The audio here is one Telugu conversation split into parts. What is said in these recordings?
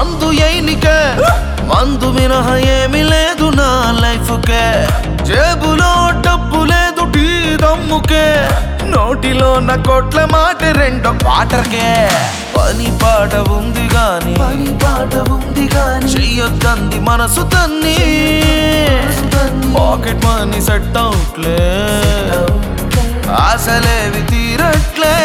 మందు ఏనికే మందు మినహ ఏమి లేదు నా లైఫ్ కే జేబులో డబ్బు లేదు టీ దమ్ముకే నోటిలో నా కోట్ల మాట రెండో క్వార్టర్కే పని పాట ఉంది గాని పని పాట ఉంది గాని చెయ్యొద్దంది మనసు తన్ని పాకెట్ మనీ సెట్ అవుట్లే ఆశలేవి తీరట్లే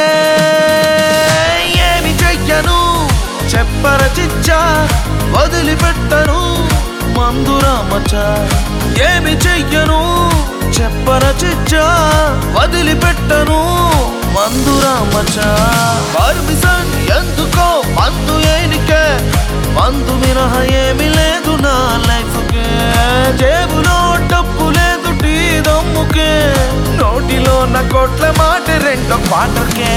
ఏమి చెయ్యను చెప్పర చిచ్చా వదిలిపెట్టను మందురామచ్చ ఏమి చెయ్యను చెప్పర చిచ్చా వదిలిపెట్టను మందురామచ్చ పర్మిషన్ ఎందుకో మందు ఏనికే మందు మినహ ఏమి లేదు నా లైఫ్ కే జేబులో డబ్బు లేదు టీ దమ్ముకే నోటిలో నా కోట్ల మాట రెండో క్వార్టర్కే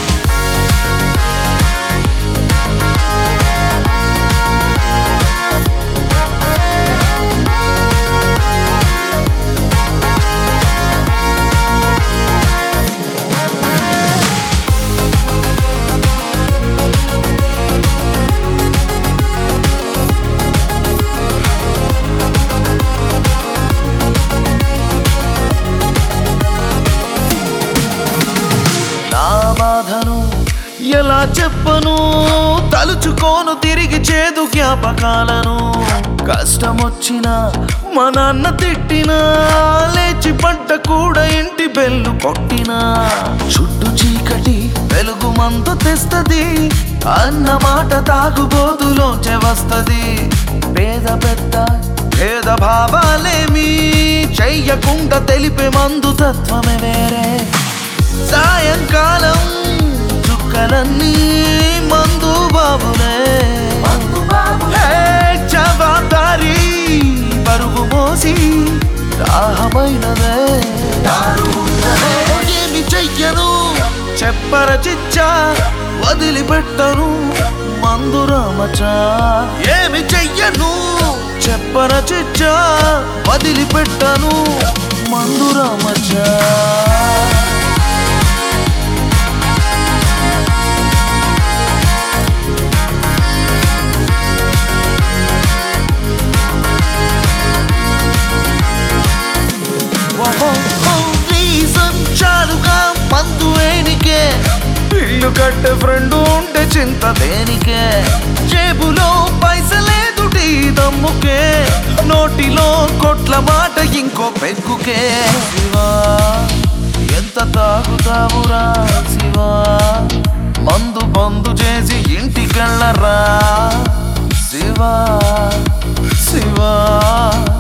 నా బాధను ఎలా చెప్పను తలుచుకోను తిరిగి చేదు జ్ఞాపకాలను కష్టమొచ్చినా మా నాన్న తిట్టినా లేచి పంట కూడా ఇంటి బెల్లు కొట్టినా చుట్టూ చీకటి వెలుగు మందు తెస్తది అన్న మాట తాగుబోతులోంచే వస్తది పేద పెద్ద భేద భావాలేమి చెయ్యకుండా తెలిపే మందు తత్వమే వేరే సాయంకాలం చుక్కలన్నీ మందు బాబులే హే, జవాబారి బరువు మోసి దాహమైనదే ఏమి చెయ్యను చెప్పర చిచ్చా వదిలిపెట్టను మందు రామచా ఏమి చెయ్యను చెప్పర చిచ్చా వదిలిపెట్టను మందు రామచా రీజన్ చాలుగా మందు వేనికే ఇల్లు కట్టే ఫ్రెండ్ ఉంటే చింత దేనికే జేబులో పైసలేదు టీ దమ్ముకే నోటిలో కొట్ల మాట ఇంకో పెగ్గుకే శివా ఎంత తాగుతావురా శివా మందు బందు చేసి ఇంటికెళ్ళరా శివా శివా